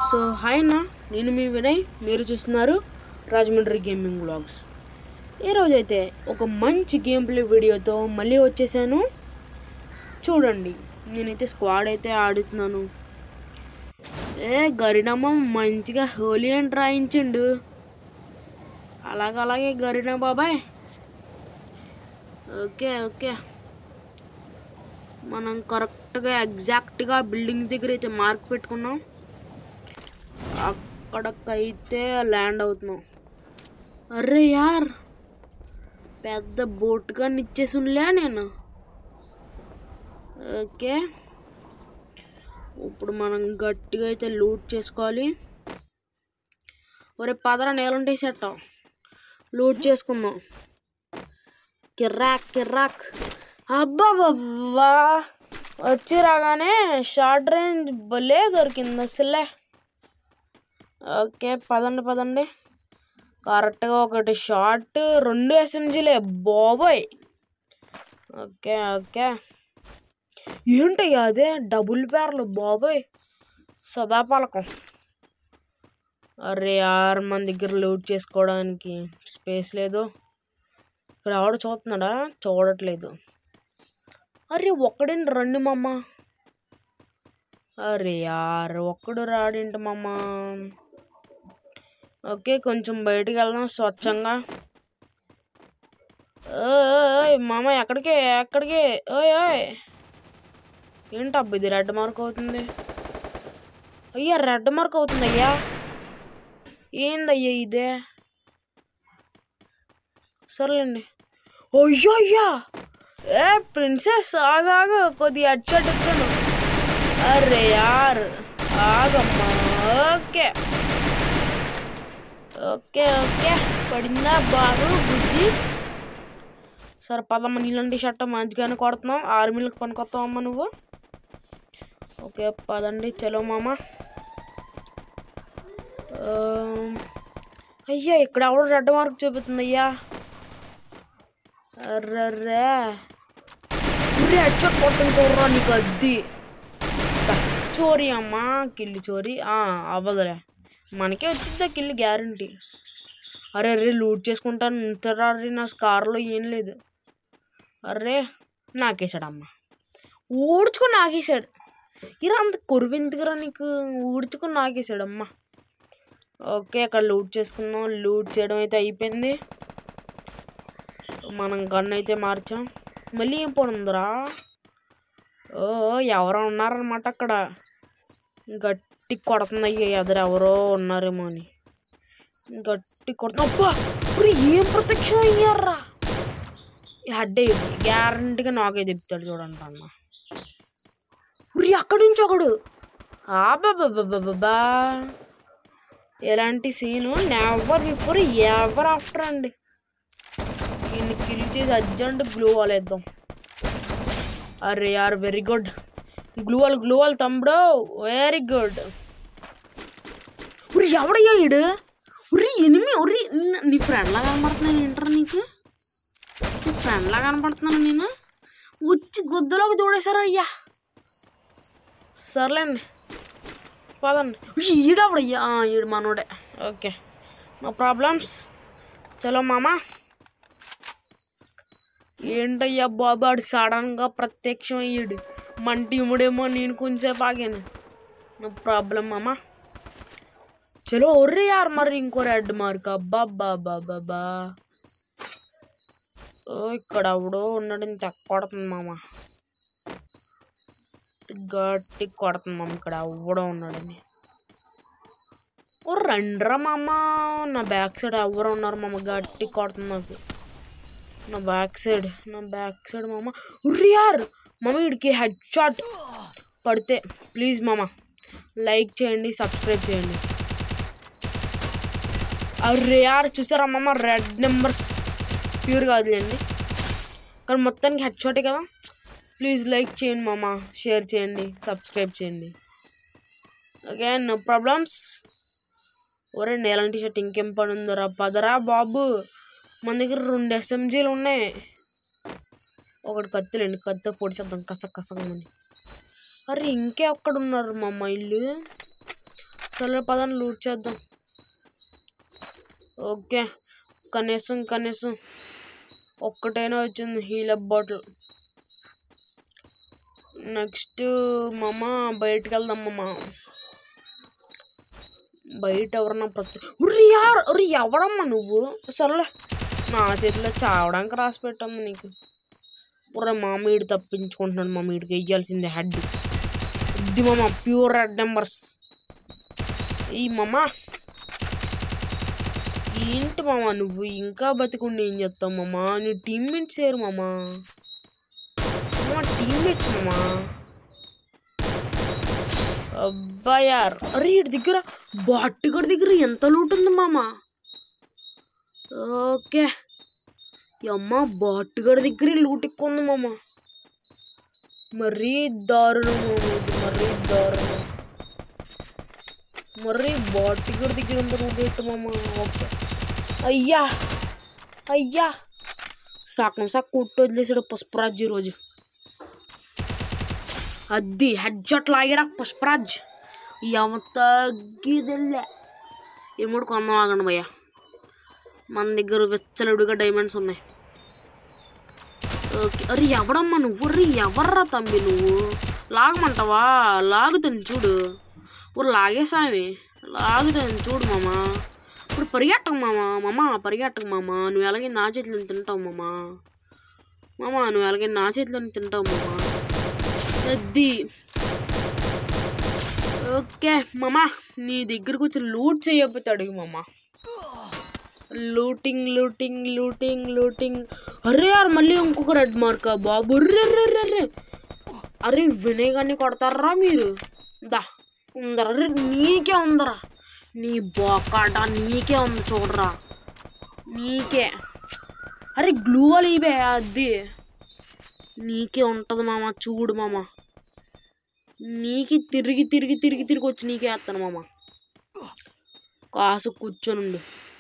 so hi అన్న నేను మీ వినయ్ మీరు చూస్తున్నారు రాజమండ్రి గేమింగ్ వ్లాగ్స్ ఈరోజైతే ఒక మంచి గేమ్ ప్లే వీడియోతో మళ్ళీ వచ్చేసాను చూడండి నేనైతే స్క్వాడ్ అయితే ఆడుతున్నాను ఏ గరినమ్మ మంచిగా హోలీ అని రాయించిండు అలాగే అలాగే గరిన బాబాయ్ ఓకే ఓకే మనం కరెక్ట్గా ఎగ్జాక్ట్గా బిల్డింగ్ దగ్గర అయితే మార్క్ పెట్టుకున్నాం అక్కడికైతే ల్యాండ్ అవుతున్నాం అరే యార్ పెద్ద బోట్గా నిచ్చేసులే నేను ఓకే ఇప్పుడు మనం గట్టిగా అయితే లూట్ చేసుకోవాలి ఒరే పదర నేలంటే సెట్ లూట్ చేసుకుందాం కిర్రాక్ కిర్రాక్ అబ్బాబ్బా వచ్చి రాగానే షార్ట్ రేంజ్ భలే దొరికింది అసలే ఓకే పదండి పదండి కరెక్ట్గా ఒకటి షార్ట్ రెండు ఎస్ఎంజీలే బాబోయ్ ఓకే ఓకే ఏంటయ్యా అదే డబుల్ పేర్లు బాబోయ్ సదాపాలకం అరే ఆరు మన దగ్గర లూట్ చేసుకోవడానికి స్పేస్ లేదు ఇక్కడ ఆవిడ చూస్తున్నాడా చూడట్లేదు అరే ఒక్కడేంటి రండి మమ్మ అరే యార్ ఒక్కడు రాడేంటి మమ్మ ఓకే కొంచెం బయటికి వెళ్దాం స్వచ్ఛంగా ఓయ్ మామ ఎక్కడికి ఎక్కడికి ఓయ్ ఓయ్ ఏంటి అబ్బా ఇది రెడ్ మార్క్ అవుతుంది అయ్యా రెడ్ మార్క్ అవుతుంది అయ్యా ఏందయ్యా ఇదే సర్లేండి అయ్యో అయ్యా ఏ ప్రిన్సెస్ ఆగాగు కొద్దిగా అడ్చట్ ఎత్తాను అరే యార్ ఆగమ్మా ఓకే ఓకే ఓకే పడిందా బాగు బుజ్జి సరే పదమ్మ నీళ్ళంటి షర్ట్ మంచిగానే కొడుతున్నాం ఆర్మీలకు పనికొస్తావమ్మా నువ్వు ఓకే పదండి చలో మామ ఆ, అయ్యా ఇక్కడ ఎవడో రెడ్ మార్క్ చూపుతుంది అయ్యా అర్రర్రే ఉరి హెడ్షాట్ కొట్టం చూడరా నీకు అద్ది చోరీ అమ్మా కిల్లి చోరీ ఆ, అవ్వదులే మనకే వచ్చిద్దా కిల్లి గ్యారంటీ అరే అరే లూట్ చేసుకుంటాను ఇంతరా నా స్కార్లో ఏం లేదు అరే నాకేసాడు అమ్మ ఊడ్చుకొని నాకేసాడు ఇరా అంత కొరువెందుకురా నీకు ఊడ్చుకొని నాకేసాడు అమ్మ ఓకే అక్కడ లూట్ చేసుకుందాం లూట్ చేయడం అయితే అయిపోయింది మనం గన్ అయితే మార్చాం మళ్ళీ ఏం పని ఉందిరా ఓ ఎవరో ఉన్నారనమాట అక్కడ గట్టి కొడుతుంది అయ్యా ఎదురు ఎవరో ఉన్నారేమో అని గట్టి కొడుతున్నా అబ్బా ఇప్పుడు ఏం ప్రత్యక్షం అయ్యారా హెడ్ గ్యారంటీగా నాకే తిప్పుతాడు చూడండి అన్న ఉరి అక్కడి నుంచి ఒకడు ఆబాబాబాబాబా ఎలాంటి scene never before ever after అండి ఈయన్ని కిల్ చేసి అర్జెంట్ గ్లూ వాల్ వేద్దాం అరే యార్ very good glue wall glue wall తమ్ముడు వెరీ గుడ్ ఉరి ఎవడయ్యా ఈడు ఉరి ఎనిమి ఉరి నీ- నీ ఫ్రెండ్లా కనపడుతున్నాను ఏంటరా నీకు నీ ఫ్రెండ్లా కనపడుతున్నాను నేను వచ్చి గుద్దలోకి దూడేశారు అయ్యా సర్లేండి పదండి ఉయ్, ఈడెవడయ్యా ఆ, ఈడు మనోడే ఓకే నో ప్రాబ్లమ్స్ చలో మామా ఏంటయ్యా బాబు ఆడు సడన్గా ప్రత్యక్షం అయ్యాడు మన టీముడేమో నేను కొంచెంసేపు ఆగాను నో ప్రాబ్లం మామా చలో ఒర్రే యార్ మరి ఇంకో రెడ్ మార్క్ అబ్బా బాబా బాబా ఓ ఇక్కడ ఎవడో ఉన్నాడు తెక్క కొడుతుంది మామ గట్టి కొడుతుంది మామ ఇక్కడ ఎవడో ఉన్నాడని ఓ రండ్రా మామ నా బ్యాక్ సైడ్ ఎవరు ఉన్నారు మామ గట్టి కొడుతుంది నాకు నా బ్యాక్ సైడ్ నా బ్యాక్ సైడ్ మామ ఉర్రి యార్ మామ వీడికి హెడ్ షాట్ పడితే ప్లీజ్ మామ లైక్ చేయండి సబ్స్క్రైబ్ చేయండి అరే యార్ చూసారా మామ రెడ్ నెంబర్స్ ప్యూర్ కాదులేండి కానీ మొత్తానికి హెడ్ షాటే కదా ప్లీజ్ లైక్ చేయండి మామ షేర్ చేయండి సబ్స్క్రైబ్ చేయండి ఓకే నో ప్రాబ్లమ్స్ ఒరే నేలం టీ షర్ట్ ఇంకేం పని ఉందరా పదరా బాబు మన దగ్గర రెండు ఎస్ఎంజీలు ఉన్నాయి ఒకటి కత్తిలేండి కత్తి పొడి చేద్దాం కస కసమని అరే ఇంకే అక్కడ ఉన్నారు మా అమ్మ ఇల్లు సరే పదని లూట్ చేద్దాం ఓకే కనీసం కనీసం ఒక్కటైనా వచ్చింది హీలప్ బాటిల్ నెక్స్ట్ మమ్మ బయటికి వెళ్దాం మమ్మ బయట ఎవరన్నా ప్రతి ఉరి యార్ ఉరి ఎవడమ్మా నువ్వు సర్లే నా చేతిలో చావడానికి రాసి పెట్టమ్మ నీకు ఉర్రే మా మీడు తప్పించుకుంటున్నాడు మా మీడికి వెయ్యాల్సిందే హెడ్ ఇది మామ ప్యూర్ రెడ్ నెంబర్స్ ఈ మామ ఏంటి మామ నువ్వు ఇంకా బతికుండి ఏం చేస్తావు మామ నీ టీమ్మేట్స్ ఏరు మామ మా టీమ్మేట్స్ మామ అబ్బాయార్ అరే ఇటు దగ్గర బాట్టుగడి దగ్గర ఎంత లూట్ ఉంది మామ ఓకే ఈ అమ్మ బాట్టుగడి దగ్గర లూట్ ఎక్కువ ఉంది మామ మరీ దారుణం మామ ఇది మరీ దారుణం మరీ బాట్టుగడి దగ్గర ఎంత లూట్ పెట్టు మామ ఓకే అయ్యా అయ్యా సగం సగం కొట్టు వదిలేసాడు పుష్పరాజ్ ఈరోజు అద్ది హెడ్ షాట్ లాగాడా పుష్పరాజ్ ఎవ తగ్గిదిలే ఎముడు కొందాం ఆగండి భయ్య మన దగ్గర వెచ్చలుడిగా డైమండ్స్ ఉన్నాయి ఓకే అరే ఎవడమ్మా నువ్వు రీ ఎవర్రా తమ్మి నువ్వు లాగమంటావా లాగుతాను చూడు ఇప్పుడు లాగేసామి లాగుతాను చూడు మామ ఇప్పుడు పరిగెట్టకు మామ మామ పరిగెట్టకు మామ నువ్వు ఎలాగే నా చేతిలో తింటావు మామ మామ నువ్వు ఎలాగే నా చేతిలో తింటావు మామ అది ఓకే మామ నీ దగ్గరకు వచ్చి లూట్ చేయకపోతే అడుగు మామ లూటింగ్ లూటింగ్ లూటింగ్ లూటింగ్ అరే యార్ మళ్ళీ ఇంకొక రెడ్ మార్క్ బాబు రే రే రే రే అరే వినయ్ గారిని కొడతారా మీరు దా ఉందరా రే నీకే ఉందరా నీ బొకాట నీకే ఉంది చూడరా నీకే అరే గ్లూ వాళ్ళు ఇవే అది నీకే ఉంటుంది మామ చూడు మామ నీకి తిరిగి తిరిగి తిరిగి తిరిగి వచ్చి నీకే వేస్తాను మామ కాసు కూర్చొనుండు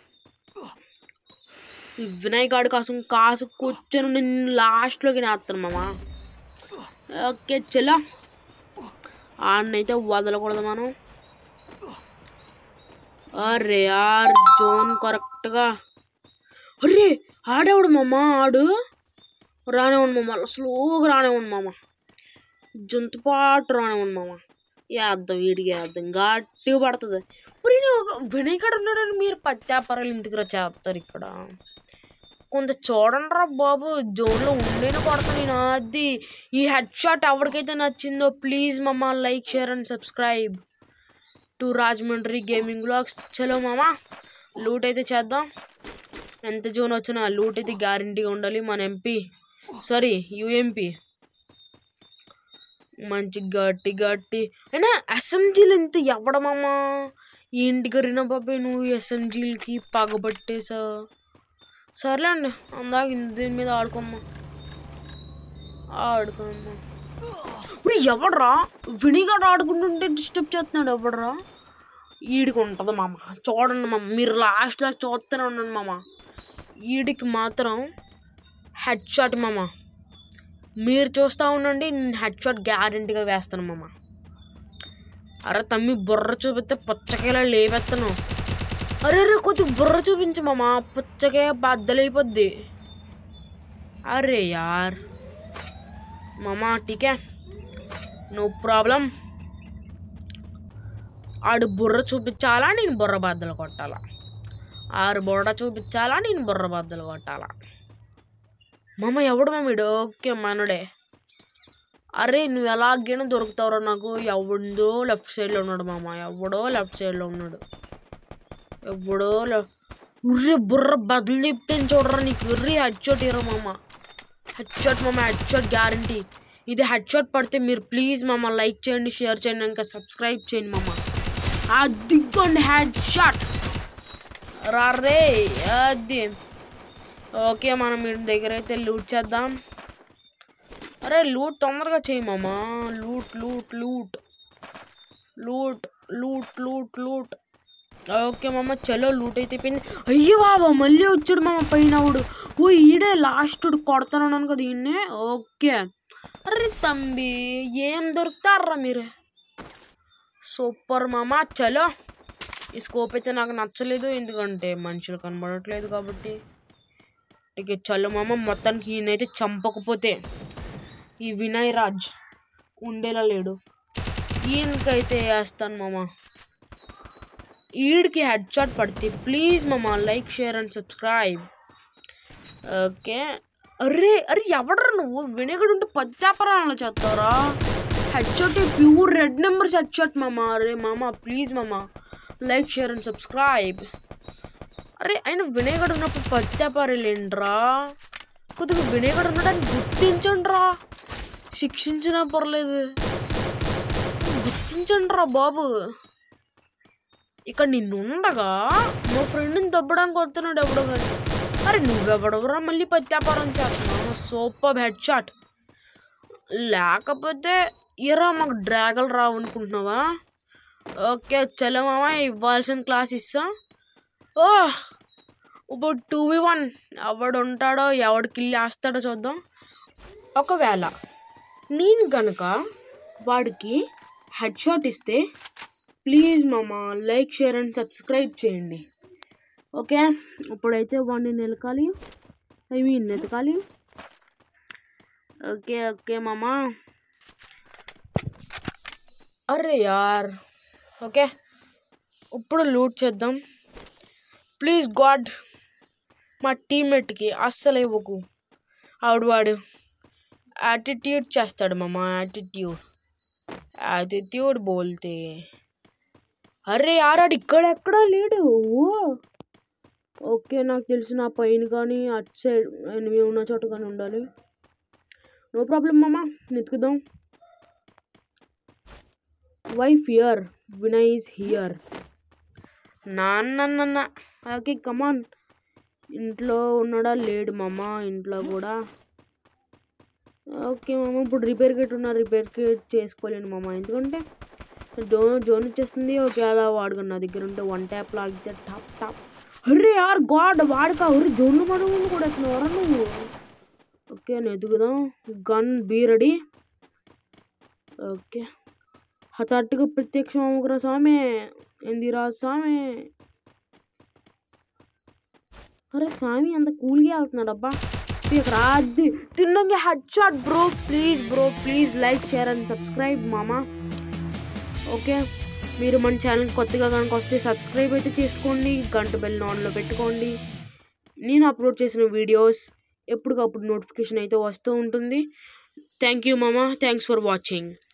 ఈ వినయ్ గాడు కాసు కాసు కూర్చొని నేను లాస్ట్లోకి వేస్తాను మామ ఓకే చెల్ల ఆడనైతే వదలకూడదు మనం అరే ఆర్ జోన్ కరెక్ట్గా అరే ఆడేవాడు మామ ఆడు రానివ్వండి మామ అలా స్లోగా రానివ్వండి మామ జంతుపాటు రానివ్వండి మామ వేద్దాం వీడికి వేద్దాం గట్టిగా పడుతుంది మరి వినయ్ కాడ ఉన్నాడని మీరు పత్యాపరాలు ఇంటికి రా చేస్తారు ఇక్కడ కొంత చూడండి రా బాబు జోన్లో ఉండేనే కొడతా నేను అది ఈ హెడ్ షాట్ ఎవరికైతే నచ్చిందో ప్లీజ్ మమ్మ like share and subscribe to Rajahmundry gaming vlogs చలో మామ లూట్ అయితే చేద్దాం ఎంత జోన్ వచ్చినా లూట్ అయితే గ్యారంటీగా ఉండాలి మన ఎంపీ సారీ యుఎంపీ మంచి గట్టి గట్టి అయినా ఎస్ఎంజీలు ఎంత ఎవడమమ్మా ఇంటికి రిన బాబాయ్ నువ్వు ఎస్ఎంజీలకి పగబట్టేసా సర్లేండి అందాక ఇంత దీని మీద ఆడుకుందాం ఆడుకుందాం ఇప్పుడు ఎవడరా వినిగాడు ఆడుకుంటుంటే డిస్టర్బ్ చేస్తున్నాడు ఎవడరా ఈడికి ఉంటుంది మామ చూడండి మామ మీరు లాస్ట్ దాకా చూస్తూనే ఉండండి మామ ఈడికి మాత్రం హెడ్ షాట్ మామ మీరు చూస్తూ ఉండండి నేను హెడ్ షాట్ గ్యారంటీగా వేస్తాను మామ అరే తమ్మి బుర్ర చూపిస్తే పుచ్చకాయలా లేపెత్తాను అరే అరే కొద్దిగా బుర్ర చూపించు మామ పుచ్చకాయ బద్దలైపోద్ది అరే యార్ మామ టీకే నో ప్రాబ్లం ఆడు బుర్ర చూపించాలా నేను బుర్ర బద్దలు కొట్టాలా ఆరు బుర్ర చూపించాలా నేను బుర్ర బద్దలు కొట్టాలా మామ ఎవడు మామిడు ఓకే మనడే అరే నువ్వు ఎలాగైనా దొరుకుతావురా నాకు ఎవడో లెఫ్ట్ సైడ్లో ఉన్నాడు మామ ఎవడో లెఫ్ట్ సైడ్లో ఉన్నాడు ఎవడో లె- ఉర్రే బుర్ర బదులు చెప్తాను చూడరా నీకు ఉర్రి హెడ్ షాట్ ఇరా మామ హెడ్ షాట్ మామ హెడ్ షాట్ గ్యారంటీ ఇది హెడ్ షాట్ పడితే మీరు ప్లీజ్ మామ లైక్ చేయండి షేర్ చేయండి ఇంకా సబ్స్క్రైబ్ చేయండి మామ అదిగోండి హెడ్ షాట్ రే అది ఓకే మనం మీ దగ్గర అయితే లూట్ చేద్దాం అరే లూట్ తొందరగా చేయి మామ loot loot loot loot loot loot loot okay మామ చలో లూట్ అయితే అయిపోయింది అయ్యో బాబా మళ్ళీ వచ్చాడు మామ పైనవాడు ఓ ఈడే లాస్ట్ కొడతాను కదా ఈయన్నే ఓకే అరే తంబి ఏం దొరుకుతారా మీరు సూపర్ మామ చలో ఈ స్కోప్ అయితే నాకు నచ్చలేదు ఎందుకంటే మనుషులు కనబడట్లేదు కాబట్టి ఇక చలో మామ మొత్తానికి ఈయనైతే చంపకపోతే ఈ వినయ్ రాజ్ ఉండేలా లేడు ఈయనకైతే వేస్తాను మామ ఈడికి హెడ్ షాట్ పడితే ప్లీజ్ మామ like share and subscribe okay అరే అరే ఎవడరా నువ్వు వినేగడు ఉంటే పత్యాపరాలు చేస్తారా head shot pure red numbers head shot మామ అరే మామ ప్లీజ్ మామ లైక్ షేర్ అండ్ సబ్స్క్రైబ్ అరే ఆయన వినేగడు ఉన్నప్పుడు పత్యాపారేలేంట్రా కొద్దిగా వినేగడు ఉండడానికి గుర్తించండి రా శిక్షించినా పర్లేదు గుర్తించండి రా బాబు ఇక్కడ నిన్నుండగా మా ఫ్రెండ్ని దబ్బడానికి వస్తున్నాడు ఎవడో కానీ అరే నువ్వెవడవరా మళ్ళీ పత్యాపారం చేస్తున్నావు సూపర్ హెడ్ షాట్ లేకపోతే ఇరా మాకు డ్రాగల్ రావు అనుకుంటున్నావా ఓకే చలో మామ ఇవ్వాల్సిన క్లాస్ ఇస్తా ఓ ఇప్పుడు టూ వి వన్ ఎవడు ఉంటాడో ఎవడు కిల్ వేస్తాడో చూద్దాం ఒకవేళ నేను గనుక వాడికి హెడ్ షాట్ ఇస్తే ప్లీజ్ మామ లైక్ షేర్ అండ్ సబ్స్క్రైబ్ చేయండి ఓకే ఇప్పుడైతే వాడిని నిలకాలి ఐ మీన్ ఎతకాలి ఓకే ఓకే మామ అరే యార్ ఓకే ఇప్పుడు లూట్ చేద్దాం ప్లీజ్ గాడ్ మా టీమ్మేట్కి అస్సలు ఇవ్వకు ఆవిడ వాడు యాటిట్యూడ్ చేస్తాడు మామ యాటిట్యూడ్ యాటిట్యూడ్ బోల్తే అరే యారాడు ఇక్కడ ఎక్కడా లేడు ఓ ఓకే నాకు తెలిసిన ఆ పైన కానీ అటు సైడ్ ఎనిమిది ఉన్న చోట కానీ ఉండాలి నో ప్రాబ్లం మామ వెతుకుదాం why fear Vinay is here నాన్న ఓకే కమాన్ ఇంట్లో ఉన్నాడా లేడు మామ ఇంట్లో కూడా ఓకే మామ ఇప్పుడు రిపేర్ కిట్ ఉన్నా రిపేర్ కిట్ చేసుకోలేను మామ ఎందుకంటే జోన్ జోన్ వచ్చేస్తుంది ఓకే అలా వాడుకుని నా దగ్గర ఉంటే వన్ ట్యాప్ లాగితే టాప్ టాప్ అరే యార్ గాడ్ వాడుక అరే జోన్లు మడుగులు కూడా వేస్తున్నావరా నువ్వు ఓకే నేను ఎదుగుదాం గన్ బీ రెడీ ఓకే హఠాత్తుగా ప్రత్యక్షం అమ్ముకురా స్వామి ఎందిరా స్వామి అరే స్వామి అంత కూల్గా వెళ్తున్నాడు అబ్బా ఇక్కడ అది తిన్నాక head shot bro please bro please like share and subscribe మామా ఓకే మీరు మన ఛానల్ కొత్తగా కనుక వస్తే సబ్స్క్రైబ్ అయితే చేసుకోండి గంట బెల్ ఆన్లో పెట్టుకోండి నేను అప్లోడ్ చేసిన వీడియోస్ ఎప్పటికప్పుడు నోటిఫికేషన్ అయితే వస్తూ ఉంటుంది థ్యాంక్ యూ మామా థ్యాంక్స్ ఫర్ వాచింగ్